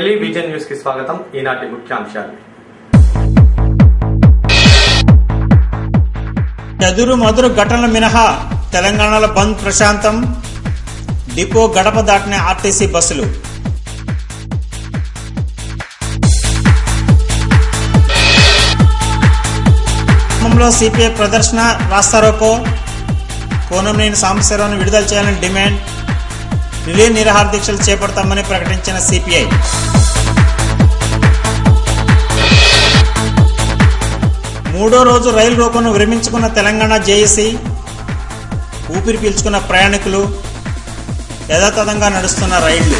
Television news కి స్వాగతం ఈనాటి ముఖ్యాంశాలు ఎదురు మదురు ఘటనలు మినహా తెలంగాణలో బంద్ ప్రశాంతం డిపో గడప దాటిన ఆర్టీసీ బస్సులు ఖమ్మంలో సిపిఐ ప్రదర్శన రాస్తారోకో కోనంనేని సాంబశివరావును విడుదల చేయాలని డిమాండ్ రిలే నిరాహార దీక్షలు చేపడతామని ప్రకటించిన సిపిఐ మూడో రోజు రైలు రోకోను విరమించుకున్న తెలంగాణ జేఏసీ ఊపిరి పీల్చుకున్న ప్రయాణికులు యథాతథంగా నడుస్తున్న రైళ్లు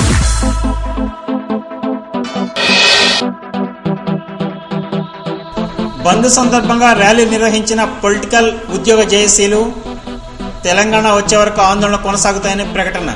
బంద్ సందర్భంగా ర్యాలీ నిర్వహించిన పొలిటికల్ ఉద్యోగ జేఏసీలు తెలంగాణ వచ్చే వరకు ఆందోళన కొనసాగుతాయని ప్రకటన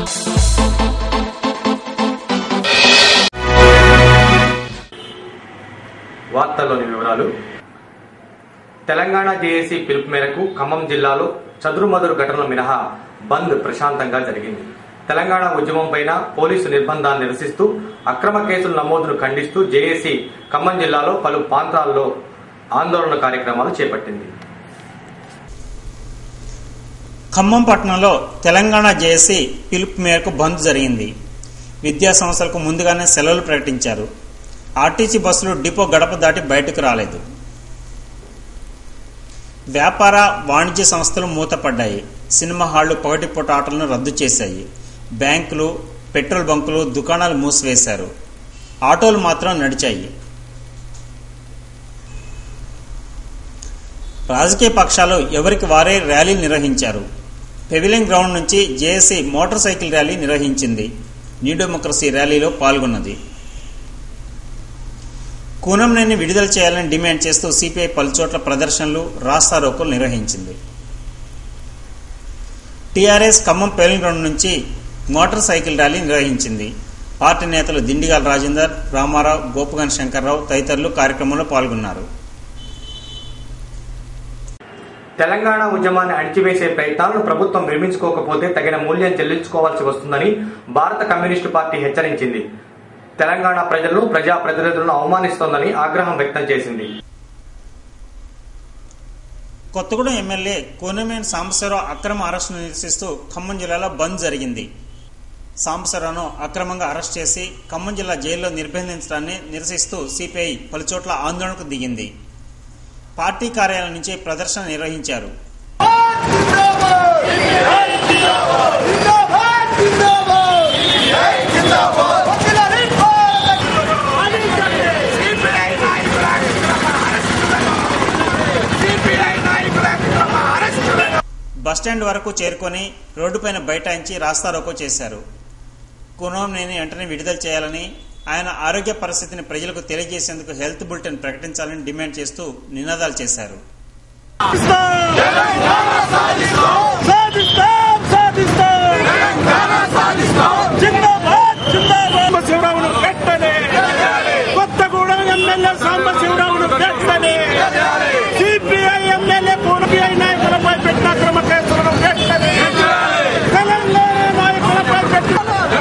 వార్తల్లోని వివరాలు తెలంగాణ జేఏసీ పిలుపు మేరకు ఖమ్మం జిల్లాలో చదురుమదురు ఘటనలు మినహా బంద్ ప్రశాంతంగా జరిగింది తెలంగాణ ఉద్యమం పైన పోలీసు నిర్బంధాన్ని నిరసిస్తూ అక్రమ కేసుల నమోదును ఖండిస్తూ జేఏసీ ఖమ్మం జిల్లాలో పలు ప్రాంతాల్లో ఆందోళన కార్యక్రమాలు చేపట్టింది ఖమ్మం పట్టణంలో తెలంగాణ జేఏసీ పిలుపు మేరకు బంద్ జరిగింది విద్యా సంస్థలకు ముందుగానే సెలవులు ప్రకటించారు ఆర్టీసీ బస్సులు డిపో గడప దాటి బయటకు రాలేదు వ్యాపార వాణిజ్య సంస్థలు మూతపడ్డాయి సినిమా హాళ్లు పగటిపూట ఆటలను రద్దు చేశాయి బ్యాంకులు పెట్రోల్ బంకులు దుకాణాలు మూసివేశారు ఆటోలు మాత్రం నడిచాయి రాజకీయ పక్షాలు ఎవరికి వారే ర్యాలీ నిర్వహించారు పెవిలియన్ గ్రౌండ్ నుంచి జేఏసీ మోటార్ సైకిల్ ర్యాలీ నిర్వహించింది న్యూ డెమోక్రసీ ర్యాలీలో పాల్గొన్నది కూనంనేని విడుదల చేయాలని డిమాండ్ చేస్తూ సిపిఐ పలుచోట్ల ప్రదర్శనలు రాస్తారోకోలు నిర్వహించింది టీఆర్ఎస్ ఖమ్మం పెవిలియన్ గ్రౌండ్ నుంచి మోటార్ సైకిల్ ర్యాలీ నిర్వహించింది పార్టీ నేతలు దిండిగాల రాజేందర్ రామారావు గోపగన్ శంకర్రావు తదితరులు కార్యక్రమంలో పాల్గొన్నారు తెలంగాణ ఉద్యమాన్ని అణిచివేసే ప్రయత్నాలను ప్రభుత్వం విరమించుకోకపోతే తగిన మూల్యం చెల్లించుకోవాల్సి వస్తుందని భారత కమ్యూనిస్టు పార్టీ హెచ్చరించింది తెలంగాణ ప్రజలను ప్రజాప్రతినిధులను అవమానిస్తోందని ఆగ్రహం వ్యక్తం చేసింది కొత్తగూడెం ఎమ్మెల్యే కోనమేని సాంబశివరావు అక్రమ అరెస్టును నిరసిస్తూ ఖమ్మం జిల్లాలో బంద్ జరిగింది సాంబశివరావును అక్రమంగా అరెస్ట్ చేసి ఖమ్మం జిల్లా జైల్లో నిర్బంధించడాన్ని నిరసిస్తూ సిపిఐ పలుచోట్ల ఆందోళనకు దిగింది పార్టీ కార్యాలయం నుంచి ప్రదర్శన నిర్వహించారు బస్టాండ్ వరకు చేరుకొని రోడ్డుపైన బైఠాయించి రాస్తారోకో చేశారు కునోంనేని వెంటనే విడుదల చేయాలని ఆయన ఆరోగ్య పరిస్థితిని ప్రజలకు తెలియజేసేందుకు హెల్త్ బులెటిన్ ప్రకటించాలని డిమాండ్ చేస్తూ నినాదాలు చేశారు సాధిస్తాం సాధిస్తాం జిందాబాద్ జిందాబాద్ శివరావును పెట్టనే కొత్తగూడెం ఎమ్మెల్యే సాంబశివరావును పెట్టనే సిపిఐ ఎమ్మెల్యే పూర్వీఐ నాయకులపై పెట్టిన అక్రమ కేసులను పెట్టనే తెలంగాణ నాయకులపై పెట్టిన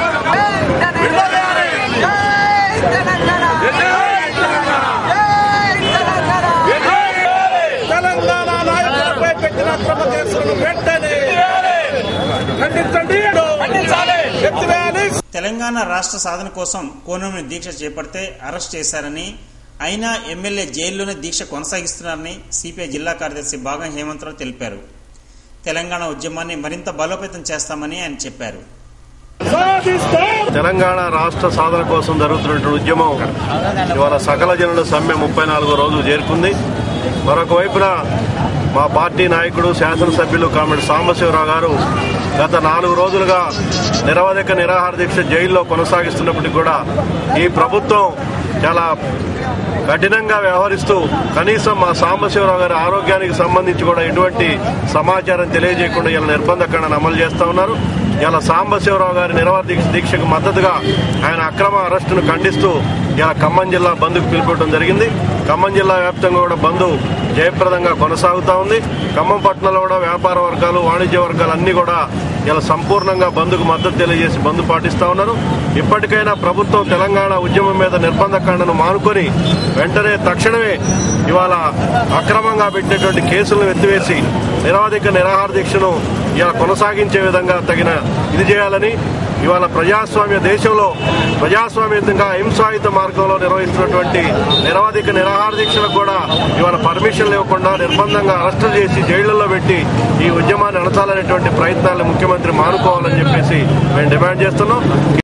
తెలంగాణ నాయకులపై పెట్టిన అక్రమ కేసులను పెట్టనే ఖండించండి ఎత్తివేయాలి తెలంగాణ రాష్ట్ర సాధన కోసం కోనూరుని దీక్ష చేపడితే అరెస్ట్ చేశారని అయినా ఎమ్మెల్యే జైల్లోనే దీక్ష కొనసాగిస్తున్నారని సిపిఐ జిల్లా కార్యదర్శి బాగం హేమంతరావు తెలిపారు తెలంగాణ ఉద్యమాన్ని మరింత బలోపేతం చేస్తామని ఆయన చెప్పారు సాధిస్తాం తెలంగాణ రాష్ట్ర సాధన కోసం జరుగుతున్నటువంటి ఉద్యమం ఇవాళ సకల జనుల సమ్మె ముప్పై నాలుగో రోజు చేరుకుంది మరొక వైపున మా పార్టీ నాయకుడు శాసనసభ్యులు కామెడి సాంబశివరావు గారు గత నాలుగు రోజులుగా నిరవధిక నిరాహార దీక్ష జైల్లో కొనసాగిస్తున్నప్పటికీ కూడా ఈ ప్రభుత్వం చాలా కఠినంగా వ్యవహరిస్తూ కనీసం మా సాంబశివరావు గారి ఆరోగ్యానికి సంబంధించి కూడా ఎటువంటి సమాచారం తెలియజేయకుండా ఇలా నిర్బంధకాండను అమలు చేస్తా ఉన్నారు ఇలా సాంబశివరావు గారి నిరవధి దీక్ష- దీక్షకు మద్దతుగా ఆయన అక్రమ అరెస్టును ఖండిస్తూ ఇలా ఖమ్మం జిల్లా బంద్కు పిలుపుకోవడం జరిగింది ఖమ్మం జిల్లా వ్యాప్తంగా కూడా బంద్ జయప్రదంగా కొనసాగుతా ఉంది ఖమ్మం పట్టణంలో కూడా వ్యాపార వర్గాలు వాణిజ్య వర్గాలు అన్ని కూడా ఇలా సంపూర్ణంగా బంద్కు మద్దతు తెలియజేసి బంద్ పాటిస్తా ఉన్నారు ఇప్పటికైనా ప్రభుత్వం తెలంగాణ ఉద్యమం మీద నిర్బంధకాండను మానుకొని వెంటనే తక్షణమే ఇవాళ అక్రమంగా పెట్టినటువంటి కేసులను ఎత్తివేసి నిరవధిక నిరాహార దీక్షను ఇలా కొనసాగించే విధంగా తగిన ఇది చేయాలని ఇవాళ ప్రజాస్వామ్య దేశంలో ప్రజాస్వామ్యంగా హింసాయుత మార్గంలో నిర్వహిస్తున్నటువంటి నిరవధిక నిరాహార దీక్షలకు కూడా ఇవాళ పర్మిషన్లు ఇవ్వకుండా నిర్బంధంగా అరెస్టులు చేసి జైళ్లలో పెట్టి ఈ ఉద్యమాన్ని అణచాలనేటువంటి ప్రయత్నాలు ముఖ్యమంత్రి మానుకోవాలని చెప్పేసి మేము డిమాండ్ చేస్తున్నాం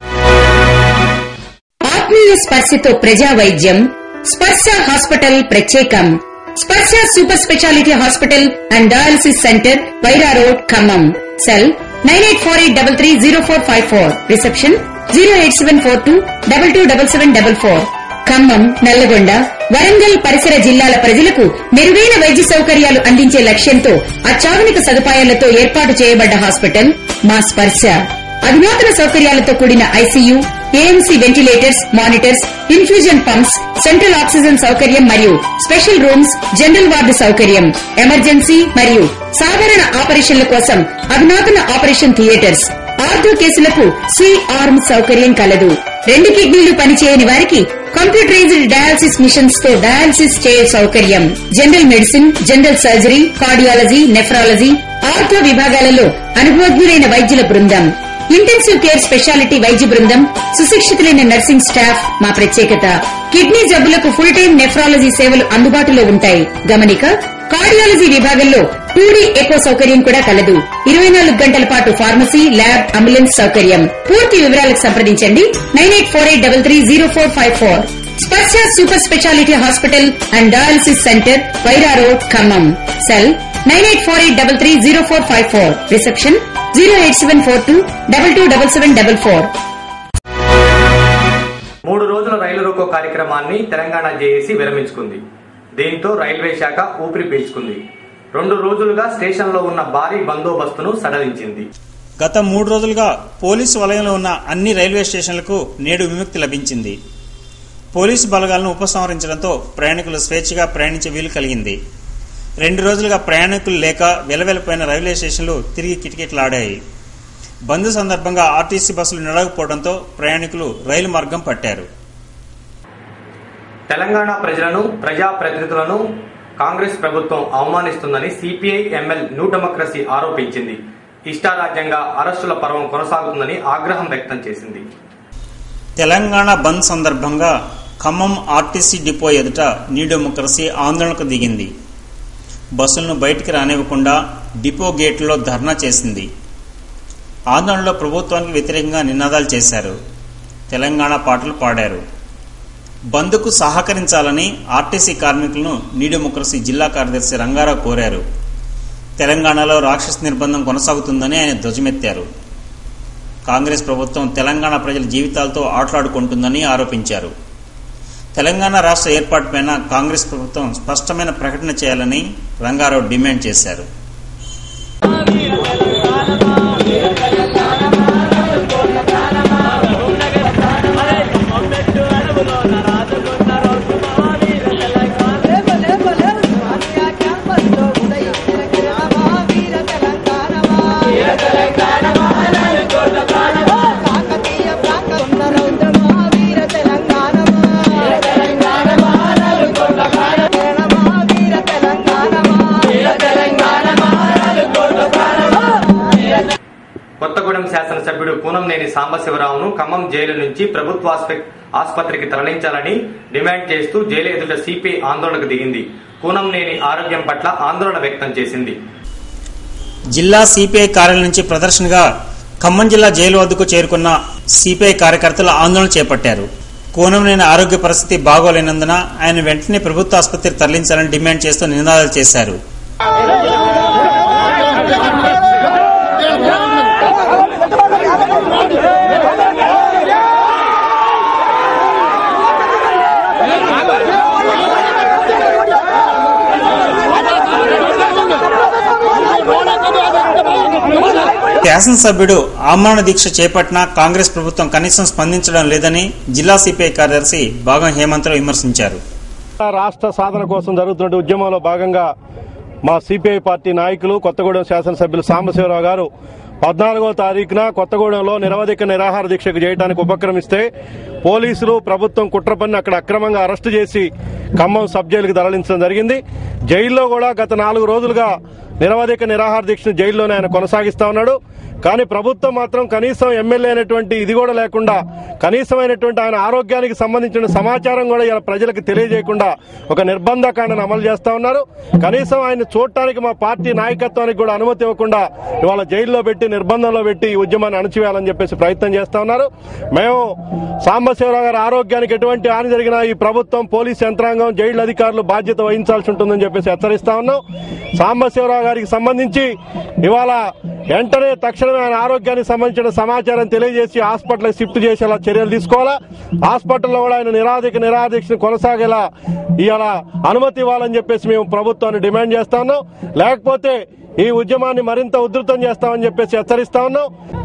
ఆత్మీయ స్పర్శతో ప్రజా వైద్యం స్పర్శ హాస్పిటల్ ప్రత్యేకం Sparsha super speciality hospital and dialysis centre Wyra road Khammam cell nine eight four eight double three zero four five four reception zero eight seven four two double two double seven double four Khammam Nalgonda Warangal పరిసర జిల్లాల ప్రజలకు మెరుగైన వైద్య సౌకర్యాలు అందించే లక్ష్యంతో అత్యాధునిక సదుపాయాలతో ఏర్పాటు చేయబడ్డ హాస్పిటల్ మా స్పర్శ అధునాతన సౌకర్యాలతో కూడిన ICU AMC ventilators monitors infusion pumps central oxygen సౌకర్యం మరియు స్పెషల్ రూమ్స్ జనరల్ వార్డు సౌకర్యం ఎమర్జెన్సీ మరియు సాధారణ ఆపరేషన్ల కోసం అధునాతన ఆపరేషన్ థియేటర్స్ ఆర్థో కేసులకు సి ఆర్మ్ సౌకర్యం కలదు రెండు కిడ్నీలు పనిచేయని వారికి కంప్యూటరైజ్డ్ డయాలసిస్ మిషన్స్ తో డయాలసిస్ చేయే సౌకర్యం general medicine general surgery cardiology nephrology ortho విభాగాలలో అనుభవజ్ఞులైన వైద్యుల బృందం ఇంటెన్సివ్ కేర్ స్పెషాలిటీ వైద్య బృందం సుశిక్షితులైన నర్సింగ్ స్టాఫ్ మా ప్రత్యేకత కిడ్నీ జబ్బులకు ఫుల్ టైం నెఫ్రాలజీ సేవలు అందుబాటులో ఉంటాయి గమనిక కార్డియాలజీ విభాగంలో టూడీ ఎకో సౌకర్యం కూడా కలదు ఇరవై నాలుగు గంటల పాటు ఫార్మసీ ల్యాబ్ అంబులెన్స్ సౌకర్యం పూర్తి వివరాలకు సంప్రదించండి nine eight four eight double three zero four five four Sparsha super speciality hospital and dialysis centre Wyra road Khammam cell nine eight four eight double three zero four five four reception zero eight seven four two double two double seven double four మూడు రోజుల రైలు రోకో కార్యక్రమాన్ని Telangana JAC విరమించుకుంది దీంతో railway శాఖ ఊపిరి పీల్చుకుంది రెండు రోజులుగా స్టేషన్లో ఉన్న భారీ బందోబస్తును సడలించింది గత మూడు రోజులుగా పోలీసు వలయంలో ఉన్న అన్ని రైల్వే స్టేషన్లకు నేడు విముక్తి లభించింది పోలీసు బలగాలను ఉపసంహరించడంతో ప్రయాణికులు స్వేచ్ఛగా ప్రయాణించే వీలు కలిగింది రెండు రోజులుగా ప్రయాణికులు లేక వెలవెలపోయిన రైల్వే స్టేషన్లు తిరిగి కిటకిటలాడాయి బంద్ సందర్భంగా ఆర్టీసీ బస్సులు నడవకపోవడంతో ప్రయాణికులు రైలు మార్గం పట్టారు తెలంగాణ ప్రజలను ప్రజాప్రతినిధులను కాంగ్రెస్ ప్రభుత్వం అవమానిస్తుందని సిపిఐ ఎంఎల్ న్యూ డెమోక్రసీ ఆరోపించింది ఇష్టారాజ్యంగా అరెస్టుల పర్వం కొనసాగుతుందని ఆగ్రహం వ్యక్తం చేసింది తెలంగాణ బంద్ సందర్భంగా ఖమ్మం ఆర్టీసీ డిపో ఎదుట న్యూ డెమోక్రసీ ఆందోళనకు దిగింది బస్సులను బయటికి రానివ్వకుండా డిపో గేట్లో ధర్నా చేసింది ఆందోళనలో ప్రభుత్వానికి వ్యతిరేకంగా నినాదాలు చేశారు తెలంగాణ పాటలు పాడారు బంద్కు సహకరించాలని ఆర్టీసీ కార్మికులను న్యూ డెమోక్రసీ జిల్లా కార్యదర్శి రంగారావు కోరారు తెలంగాణలో రాక్షస నిర్బంధం కొనసాగుతుందని ఆయన ధ్వజమెత్తారు కాంగ్రెస్ ప్రభుత్వం తెలంగాణ ప్రజల జీవితాలతో ఆటలాడుకుంటుందని ఆరోపించారు తెలంగాణ రాష్ట్ర ఏర్పాటుపైన కాంగ్రెస్ ప్రభుత్వం స్పష్టమైన ప్రకటన చేయాలని రంగారావు డిమాండ్ చేశారు కొత్తగూడెం శాసనసభ్యుడు కూనంనేని సాంబశివరావును ఖమ్మం జైలు నుంచి ప్రభుత్వ ఆస్ప- ఆసుపత్రికి తరలించాలని డిమాండ్ చేస్తూ జైలు ఎదుట సిపిఐ ఆందోళనకు దిగింది కూనంనేని ఆరోగ్యం పట్ల ఆందోళన వ్యక్తం చేసింది జిల్లా సిపిఐ కార్యాలయం నుంచి ప్రదర్శనగా ఖమ్మం జిల్లా జైలు వద్దకు చేరుకున్న సిపిఐ కార్యకర్తలు ఆందోళన చేపట్టారు కోనంనేని ఆరోగ్య పరిస్థితి బాగోలేనందున ఆయన వెంటనే ప్రభుత్వ ఆసుపత్రికి తరలించాలని డిమాండ్ చేస్తూ నినాదాలు చేశారు శాసనసభ్యుడు ఆమరణ దీక్ష చేపట్టిన కాంగ్రెస్ ప్రభుత్వం కనీసం స్పందించడం లేదని జిల్లా సిపిఐ కార్యదర్శి భాగం హేమంతరావు విమర్శించారు రాష్ట్ర సాధన కోసం జరుగుతున్న ఉద్యమంలో భాగంగా మా సిపిఐ పార్టీ నాయకులు కొత్తగూడెం శాసనసభ్యులు సాంబశివరావు గారు పద్నాలుగో తారీఖున కొత్తగూడెంలో నిరవధిక నిరాహార దీక్షకు చేయడానికి ఉపక్రమిస్తే పోలీసులు ప్రభుత్వం కుట్ర పని అక్కడ అక్రమంగా అరెస్టు చేసి ఖమ్మం సబ్ జైలుకు తరలించడం జరిగింది జైల్లో కూడా గత నాలుగు రోజులుగా నిరవధిక నిరాహార దీక్షను జైల్లోనే ఆయన కొనసాగిస్తా ఉన్నాడు కానీ ప్రభుత్వం మాత్రం కనీసం ఎమ్మెల్యే అయినటువంటి ఇది కూడా లేకుండా కనీసమైనటువంటి ఆయన ఆరోగ్యానికి సంబంధించిన సమాచారం కూడా ఇలా ప్రజలకు తెలియజేయకుండా ఒక నిర్బంధకాండను అమలు చేస్తా ఉన్నారు కనీసం ఆయన చూడటానికి మా పార్టీ నాయకత్వానికి కూడా అనుమతి ఇవ్వకుండా ఇవాళ జైల్లో పెట్టి నిర్బంధంలో పెట్టి ఈ ఉద్యమాన్ని అణచివేయాలని చెప్పేసి ప్రయత్నం చేస్తా ఉన్నారు మేము సాంబశివరావు గారి ఆరోగ్యానికి ఎటువంటి హాని జరిగినా ఈ ప్రభుత్వం పోలీస్ యంత్రాంగం జైలు అధికారులు బాధ్యత వహించాల్సి ఉంటుందని చెప్పేసి హెచ్చరిస్తా ఉన్నాం సాంబశివరావు గారికి సంబంధించి ఇవాళ వెంటనే తక్షణమే ఆయన ఆరోగ్యానికి సంబంధించిన సమాచారం తెలియజేసి హాస్పిటల్ షిఫ్ట్ చేసేలా చర్యలు తీసుకోవాలా హాస్పిటల్లో కూడా ఆయన నిరాధిక నిరాదీక్షను కొనసాగేలా ఇవాళ అనుమతి ఇవ్వాలని చెప్పేసి మేము ప్రభుత్వాన్ని డిమాండ్ చేస్తా ఉన్నాం లేకపోతే ఈ ఉద్యమాన్ని మరింత ఉధృతం చేస్తామని చెప్పేసి హెచ్చరిస్తా ఉన్నాం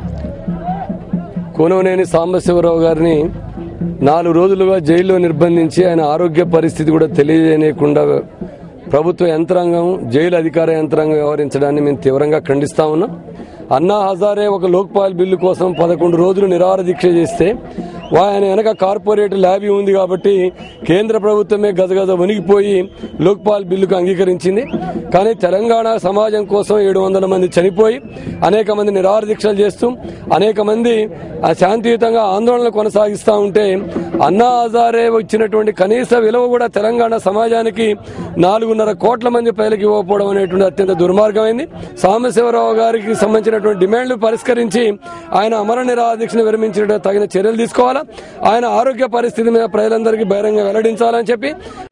కూనవనేని సాంబశివరావు గారిని నాలుగు రోజులుగా జైల్లో నిర్బంధించి ఆయన ఆరోగ్య పరిస్థితి కూడా తెలియజేయకుండా ప్రభుత్వ యంత్రాంగం జైలు అధికార యంత్రాంగం వ్యవహరించడాన్ని మేము తీవ్రంగా ఖండిస్తా ఉన్నాం అన్నా హజారే ఒక లోక్పాల్ బిల్లు కోసం పదకొండు రోజులు నిరాహార దీక్ష చేస్తే ఆయన వెనక కార్పొరేట్ ల్యాబీ ఉంది కాబట్టి కేంద్ర ప్రభుత్వమే గజగజ వణిగిపోయి లోక్పాల్ బిల్లుకు అంగీకరించింది కానీ తెలంగాణ సమాజం కోసం ఏడు వందల మంది చనిపోయి అనేక మంది నిరాహార దీక్షలు చేస్తూ అనేక మంది ఆ శాంతియుతంగా ఆందోళనలు కొనసాగిస్తూ ఉంటే అన్నా హజారే ఇచ్చినటువంటి కనీస విలువ కూడా తెలంగాణ సమాజానికి నాలుగున్నర కోట్ల మంది ప్రజలకు ఇవ్వకపోవడం అనేటువంటి అత్యంత దుర్మార్గమైంది సాంబశివరావు గారికి సంబంధించినటువంటి డిమాండ్లు పరిష్కరించి ఆయన అమర నిరాహార దీక్షను విరమించిన తగిన చర్యలు తీసుకోవాలా ఆయన ఆరోగ్య పరిస్థితి మీద ప్రజలందరికీ బహిరంగ వెల్లడించాలని చెప్పి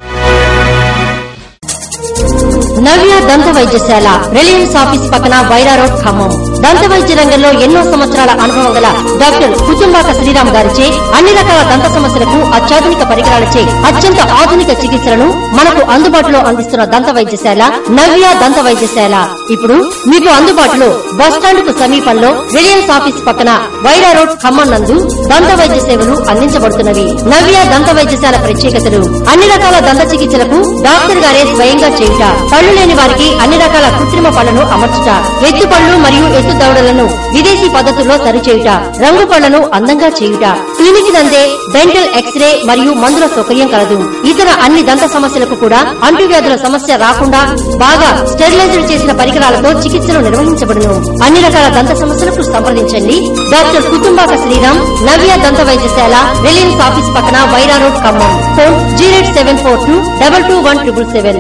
నవ్య దంత వైద్యశాల రిలయన్స్ ఆఫీస్ పక్కన వైరా రోడ్ ఖమ్మం దంత వైద్య రంగంలో ఎన్నో సంవత్సరాల అనుభవం గల డాక్టర్ కుటుంబాక శ్రీరామ్ గారిచే అన్ని రకాల దంత సమస్యలకు అత్యాధునిక పరికరాలచే అత్యంత ఆధునిక చికిత్సలను మనకు అందుబాటులో అందిస్తున్న దంత వైద్యశాల నవ్య దంత వైద్యశాల ఇప్పుడు మీకు అందుబాటులో బస్టాండ్ కు సమీపంలో రిలయన్స్ ఆఫీస్ పక్కన వైరా రోడ్ ఖమ్మం నందు దంత వైద్య సేవలు అందించబడుతున్నవి నవ్య దంత వైద్యశాల ప్రత్యేకతలు అన్ని రకాల దంత చికిత్సలకు డాక్టర్ గారే స్వయంగా చేయుట పళ్ళు లేని వారికి అన్ని రకాల కృత్రిమ పళ్లను అమర్చుట ఎత్తు పళ్ళు మరియు ఎత్తు దవడలను విదేశీ పద్ధతుల్లో సరిచేయుట రంగు పళ్లను అందంగా చేయుట క్లినిక్ నందే డెంటల్ ఎక్స్రే మరియు మందుల సౌకర్యం కలదు ఇతర అన్ని దంత సమస్యలకు కూడా అంటువ్యాధుల సమస్య రాకుండా బాగా స్టెరిలైజ్డ్ చేసిన పరికరాలతో చికిత్సలు నిర్వహించబడును అన్ని రకాల దంత సమస్యలకు సంప్రదించండి డాక్టర్ కుటుంబాక శ్రీరామ్ నవ్య దంత వైద్యశాల రిలయన్స్ ఆఫీస్ పక్కన Wyra road Khammam phone zero eight seven four two double two one triple seven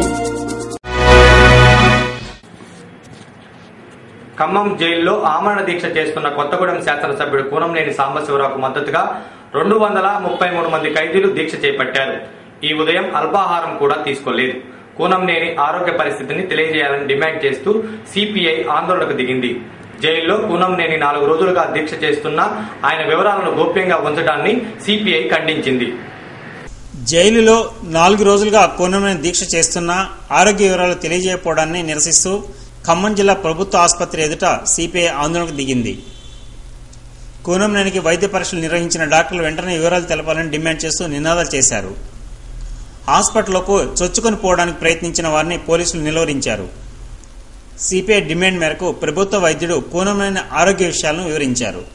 Khammam జైల్లో ఆమరణ దీక్ష చేస్తున్న కొత్తగూడెం శాసనసభ్యుడు కూనంనేని సాంబశివరావుకు మద్దతుగా రెండు వందల ముప్పై మూడు మంది ఖైదీలు దీక్ష చేపట్టారు ఈ ఉదయం అల్పాహారం కూడా తీసుకోలేదు కూనంనేని ఆరోగ్య పరిస్థితిని తెలియజేయాలని డిమాండ్ చేస్తూ సిపిఐ ఆందోళనకు దిగింది జైల్లో కూనంనేని నాలుగు రోజులుగా దీక్ష చేస్తున్న ఆయన వివరాలను గోప్యంగా ఉంచడాన్ని సిపిఐ ఖండించింది జైలులో నాలుగు రోజులుగా కోనమైన దీక్ష చేస్తున్న ఆరోగ్య వివరాలు తెలియజేయకపోవడాన్ని నిరసిస్తూ ఖమ్మం జిల్లా ప్రభుత్వ ఆసుపత్రి ఎదుట సిపిఐ ఆందోళనకు దిగింది కూనంనేనికి వైద్య పరీక్షలు నిర్వహించిన డాక్టర్లు వెంటనే వివరాలు తెలపాలని డిమాండ్ చేస్తూ నినాదాలు చేశారు హాస్పిటల్కు చొచ్చుకొని పోవడానికి ప్రయత్నించిన వారిని పోలీసులు నిలువరించారు సిపిఐ డిమాండ్ మేరకు ప్రభుత్వ వైద్యుడు కూనంనేని ఆరోగ్య విషయాలను వివరించారు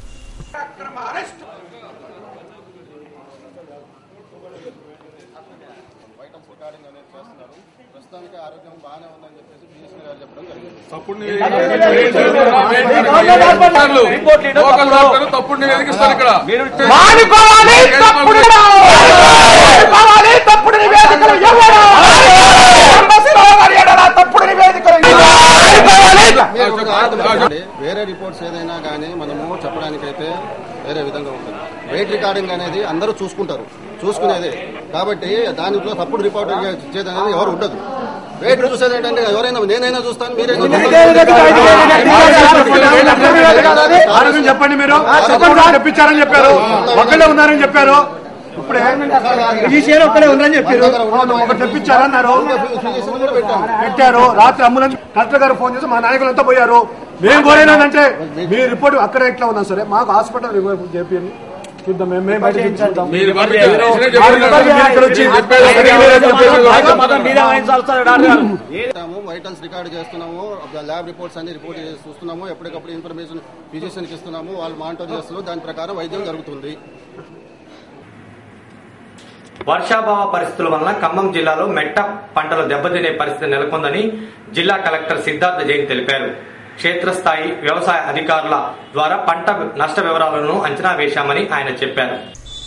తప్పుడు నివేదికిస్తారు ఇక్కడ మానుకోవాలి తప్పుడు మానుకోవాలి తప్పుడు నివేదికలు ఎవరు సాంబశివరావు గారి ఎడల తప్పుడు నివేదికలు అండి, వేరే రిపోర్ట్స్ ఏదైనా కానీ మనము చెప్పడానికైతే వేరే విధంగా ఉంటుంది వెయిట్ రికార్డింగ్ అనేది అందరూ చూసుకుంటారు చూసుకునేదే కాబట్టి దానిలో తప్పుడు రిపోర్ట్ ఇచ్చేది అనేది ఎవరు ఉండదు వెయిట్ చూసేది ఏంటంటే ఎవరైనా నేనైనా చూస్తాను మీరైనా ఆరోగ్యం చెప్పండి మీరు తెప్పించారని చెప్పారు ఒకళ్ళే ఉన్నారని చెప్పారు ఇప్పుడే ఒక్కడే ఉందని చెప్పారు ఒకటి తెప్పించారన్నారు పెట్టారు రాత్రి అంబులెన్స్ కలెక్టర్ గారు ఫోన్ చేసి మా నాయకులంతా పోయారు మేము కోరేనంటే మీ రిపోర్ట్ అక్కడ ఎట్లా ఉన్నా సరే మాకు హాస్పిటల్ రిపోర్ట్ చెప్పండి చూద్దాం మేము బయట చూద్దాం మీరు మీరు ఇక్కడ వచ్చి చెప్పేది ఒకటి, మీరే చెప్పేది ఒకటి. చేస్తాము వైటల్స్ రికార్డ్ చేస్తున్నాము ల్యాబ్ రిపోర్ట్స్ అన్ని రిపోర్ట్ చేసి చూస్తున్నాము ఎప్పటికప్పుడు ఇన్ఫర్మేషన్ ఫిజిషియన్కి ఇస్తున్నాము వాళ్ళు మానిటర్ చేస్తున్నారు దాని ప్రకారం వైద్యం జరుగుతుంది వర్షాభావ పరిస్థితుల వలన ఖమ్మం జిల్లాలో మెట్ట పంటలు దెబ్బతినే పరిస్థితి నెలకొందని జిల్లా కలెక్టర్ సిద్ధార్థ జైన్ తెలిపారు క్షేత్రస్థాయి వ్యవసాయ అధికారుల ద్వారా పంట నష్ట వివరాలను అంచనా వేశామని ఆయన చెప్పారు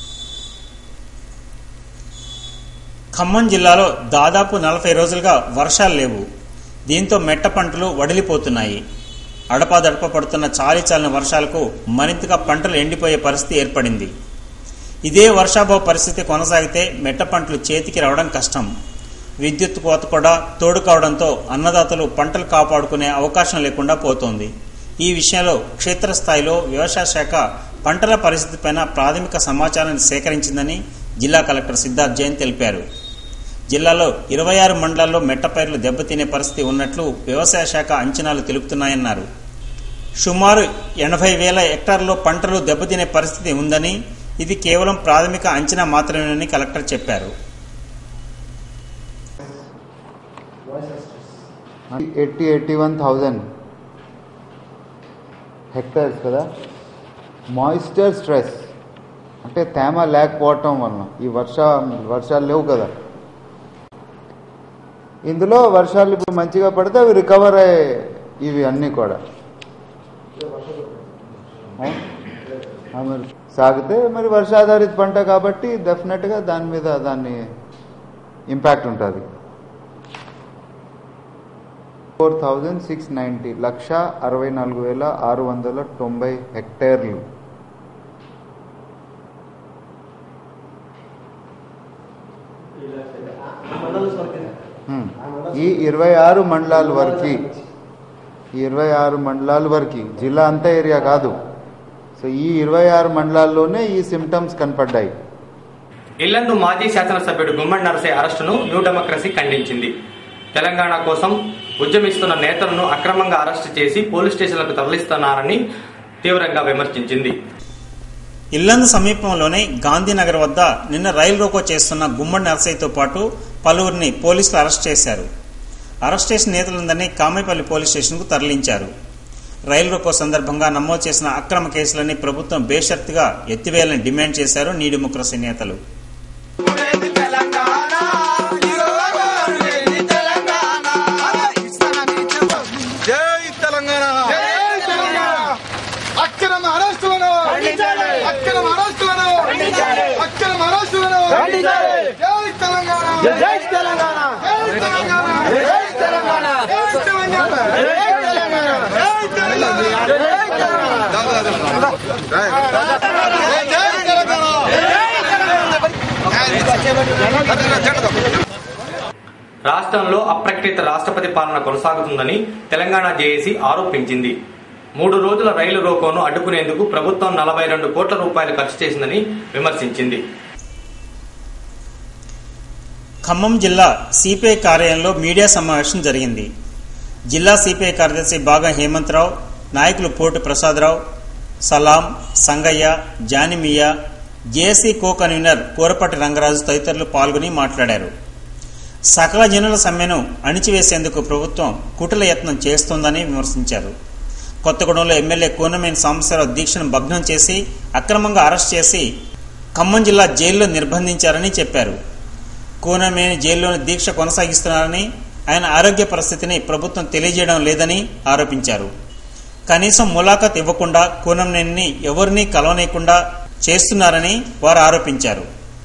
ఖమ్మం జిల్లాలో దాదాపు నలభై రోజులుగా వర్షాలు లేవు దీంతో మెట్ట పంటలు వడిలిపోతున్నాయి అడపాదడప పడుతున్న చాలి చాలిన వర్షాలకు మరింతగా పంటలు ఎండిపోయే పరిస్థితి ఏర్పడింది ఇదే వర్షాభావ పరిస్థితి కొనసాగితే మెట్ట పంటలు చేతికి రావడం కష్టం విద్యుత్ కోత కూడా తోడు కావడంతో అన్నదాతలు పంటలు కాపాడుకునే అవకాశం లేకుండా పోతోంది ఈ విషయంలో క్షేత్రస్థాయిలో వ్యవసాయ శాఖ పంటల పరిస్థితిపైన ప్రాథమిక సమాచారాన్ని సేకరించిందని జిల్లా కలెక్టర్ సిద్ధార్థ్ జైన్ తెలిపారు జిల్లాలో ఇరవై ఆరు మండలాల్లో మెట్టపైర్లు దెబ్బతినే పరిస్థితి ఉన్నట్లు వ్యవసాయ శాఖ అంచనాలు తెలుపుతున్నాయన్నారు సుమారు ఎనభై వేల హెక్టార్లో పంటలు దెబ్బతినే పరిస్థితి ఉందని ఇది కేవలం ప్రాథమిక అంచనా మాత్రమేనని కలెక్టర్ చెప్పారు eighty eighty one thousand hectares కదా మాయిశ్చర్ స్ట్రెస్ అంటే తేమ లేకపోవటం వలన ఈ వర్ష వర్షాలు లేవు కదా ఇందులో వర్షాలు ఇప్పుడు మంచిగా పడితే అవి రికవర్ అయ్యే ఇవి అన్నీ కూడా ఆ? ఆ మరి సాగితే మరి వర్షాధారిత పంట కాబట్టి డెఫినెట్గా దాని మీద దాన్ని ఇంపాక్ట్ ఉంటుంది four thousand six ninety lakh అరవై నాలుగు వేల ఆరు వందల తొంభై హెక్టేర్లు హ్మ్. ఈ ఇరవై ఆరు మండలాల వరకు ఈ ఇరవై ఆరు మండలాల వరకు జిల్లా అంతా ఏరియా కాదు సో ఈ ఇరవై ఆరు మండలాల్లోనే ఈ సిమ్టమ్స్ కనపడ్డాయి ఇల్లందు మాజీ శాసనసభ్యుడు గుమ్మడి నరసయ్య అరెస్టును న్యూ డెమోక్రసీ ఖండించింది తెలంగాణ కోసం ఉద్యమిస్తున్న నేతలను అక్రమంగా అరెస్టు చేసి పోలీస్ స్టేషన్లకు తరలిస్తున్నారని తీవ్రంగా విమర్శించింది ఇల్లందు సమీపంలోని గాంధీనగర్ వద్ద నిన్న రైలు రోకో చేస్తున్న గుమ్మడి నర్సయ్యతో పాటు పలువురిని పోలీసులు అరెస్ట్ చేశారు అరెస్ట్ చేసిన నేతలందరినీ కామైపల్లి పోలీస్ స్టేషన్కు తరలించారు రైలు రోకో సందర్భంగా నమోదు చేసిన అక్రమ కేసులని ప్రభుత్వం బేషరతుగా ఎత్తివేయాలని డిమాండ్ చేశారు నీ డెమోక్రసీ నేతలు జై తెలంగాణ జై తెలంగాణ అక్రమ అరెస్టులను అక్రమ అరెస్టులను అక్రమ అరెస్టులను జై తెలంగాణ జై తెలంగాణ జై తెలంగాణ జై తెలంగాణ జై తెలంగాణ జై తెలంగాణ జై తెలంగాణ జై తెలంగాణ రాష్ట్రంలో అప్రకటిత రాష్ట్రపతి పాలన కొనసాగుతుందని తెలంగాణ జేఏసీ ఆరోపించింది మూడు రోజుల రైలు రోకోను అడ్డుకునేందుకు ప్రభుత్వం నలభై రెండు కోట్ల రూపాయలు ఖర్చు చేసిందని విమర్శించింది ఖమ్మం జిల్లా సిపిఐ కార్యాలయంలో మీడియా సమావేశం జరిగింది జిల్లా సిపిఐ కార్యదర్శి బాగా హేమంతరావు నాయకులు Potu Prasadarao Salam Sangaiah Janimiya JAC co convener Kurapati Rangaraju తదితరులు పాల్గొని మాట్లాడారు సకల జనుల సమ్మెను అణిచివేసేందుకు ప్రభుత్వం కుటిల యత్నం చేస్తోందని విమర్శించారు కొత్తగూడెంలో ఎమ్మెల్యే కూనమేని సాంబశివరావు దీక్షను భగ్నం చేసి అక్రమంగా అరెస్ట్ చేసి ఖమ్మం జిల్లా జైల్లో నిర్బంధించారని చెప్పారు కూనమేని జైల్లోని దీక్ష కొనసాగిస్తున్నారని ఆయన ఆరోగ్య పరిస్థితిని ప్రభుత్వం తెలియజేయడం లేదని ఆరోపించారు కనీసం ములాఖత్ ఇవ్వకుండా కూనంనేని ఎవరినీ కలవనీయకుండా చేస్తున్నారని వారు ఆరోపించారు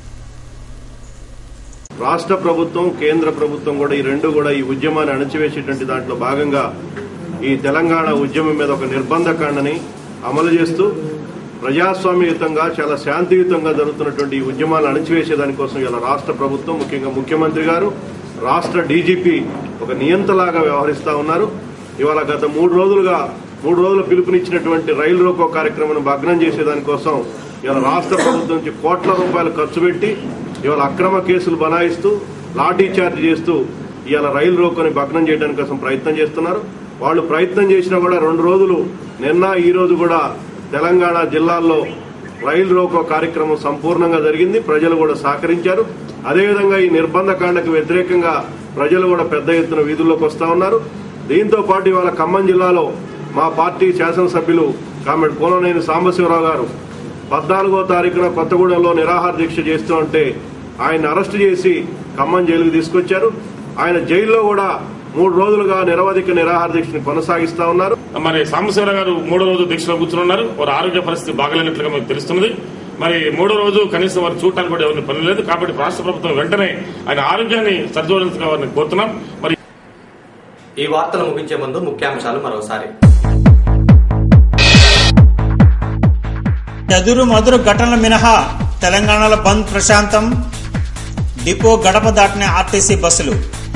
రాష్ట్ర ప్రభుత్వం కేంద్ర ప్రభుత్వం కూడా ఈ రెండు కూడా ఈ ఉద్యమాన్ని అణచివేసేటువంటి దాంట్లో భాగంగా ఈ తెలంగాణ ఉద్యమం మీద ఒక నిర్బంధకాండని అమలు చేస్తూ ప్రజాస్వామ్యయుతంగా చాలా శాంతియుతంగా జరుగుతున్నటువంటి ఈ ఉద్యమాలను అణచివేసే దానికోసం ఇలా రాష్ట్ర ప్రభుత్వం ముఖ్యంగా ముఖ్యమంత్రి గారు రాష్ట్ర డీజీపీ ఒక నియంతలాగా వ్యవహరిస్తా ఉన్నారు ఇవాళ గత మూడు రోజులుగా మూడు రోజులు పిలుపునిచ్చినటువంటి రైలు రోకో కార్యక్రమం భగ్నం చేసే దానికోసం ఇవాళ రాష్ట్ర ప్రభుత్వం నుంచి కోట్ల రూపాయలు ఖర్చు పెట్టి ఇవాళ అక్రమ కేసులు బనాయిస్తూ లాఠీ చార్జ్ చేస్తూ ఇవాళ రైలు రోకోని భగ్నం చేయడానికి కోసం ప్రయత్నం చేస్తున్నారు వాళ్ళు ప్రయత్నం చేసినా కూడా రెండు రోజులు నిన్న ఈ రోజు కూడా తెలంగాణ జిల్లాల్లో రైలు రోకో కార్యక్రమం సంపూర్ణంగా జరిగింది ప్రజలు కూడా సహకరించారు అదేవిధంగా ఈ నిర్బంధ కాండకు వ్యతిరేకంగా ప్రజలు కూడా పెద్ద ఎత్తున వీధుల్లోకి వస్తా ఉన్నారు దీంతో పాటు ఇవాళ ఖమ్మం జిల్లాలో మా పార్టీ శాసనసభ్యులు కామెడ్ కోననేని సాంబశివరావు గారు పద్నాలుగో తారీఖున కొత్తగూడెంలో నిరాహార దీక్ష చేస్తూ ఉంటే ఆయన అరెస్టు చేసి ఖమ్మం జైలుకు తీసుకొచ్చారు ఆయన జైల్లో కూడా మూడు రోజులుగా నిరవధిక నిరాహార దీక్షను కొనసాగిస్తా ఉన్నారు మరి సాంబశివరావు గారు మూడో రోజు దీక్షలో కూర్చున్నారు వారి ఆరోగ్య పరిస్థితి బాగలేనట్లుగా మీకు తెలుస్తున్నది మరి మూడో రోజు కనీసం వారు చూడటానికి కూడా ఎవరిని పని లేదు కాబట్టి రాష్ట్ర ప్రభుత్వం వెంటనే ఆయన ఆరోగ్యాన్ని సరిచూడాల్సిందిగా వారిని కోరుతున్నాం మరి ఈ వార్తలు ముగించే ముందు ముఖ్యాంశాలు మరోసారి ఎదురు మదురు ఘటనల మినహా తెలంగాణలో బంద్ ప్రశాంతం డిపో గడప దాటిన ఆర్టీసీ బస్సులు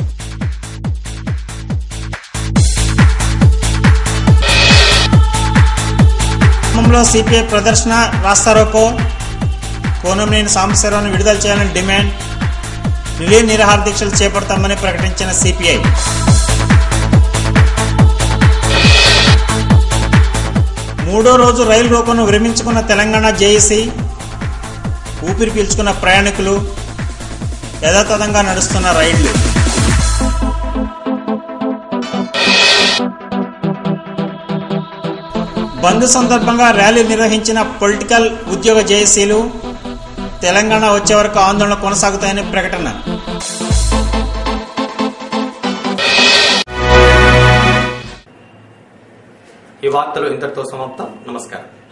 ఖమ్మంలో సిపిఐ ప్రదర్శన రాస్తారోకో కోనంనేని సాంబశివరావును విడుదల చేయాలని డిమాండ్ రిలే నిరాహార దీక్షలు చేపడతామని ప్రకటించిన సిపిఐ మూడో రోజు రైలు రోకోను విరమించుకున్న తెలంగాణ జేఏసీ ఊపిరి పీల్చుకున్న ప్రయాణికులు యథాతథంగా నడుస్తున్న రైళ్లు బంద్ సందర్భంగా ర్యాలీ నిర్వహించిన పొలిటికల్ ఉద్యోగ జేఏసీలు తెలంగాణ వచ్చే వరకు ఆందోళన కొనసాగుతాయని ప్రకటన ఈ వార్తలు ఇంతటితో సమాప్తం నమస్కారం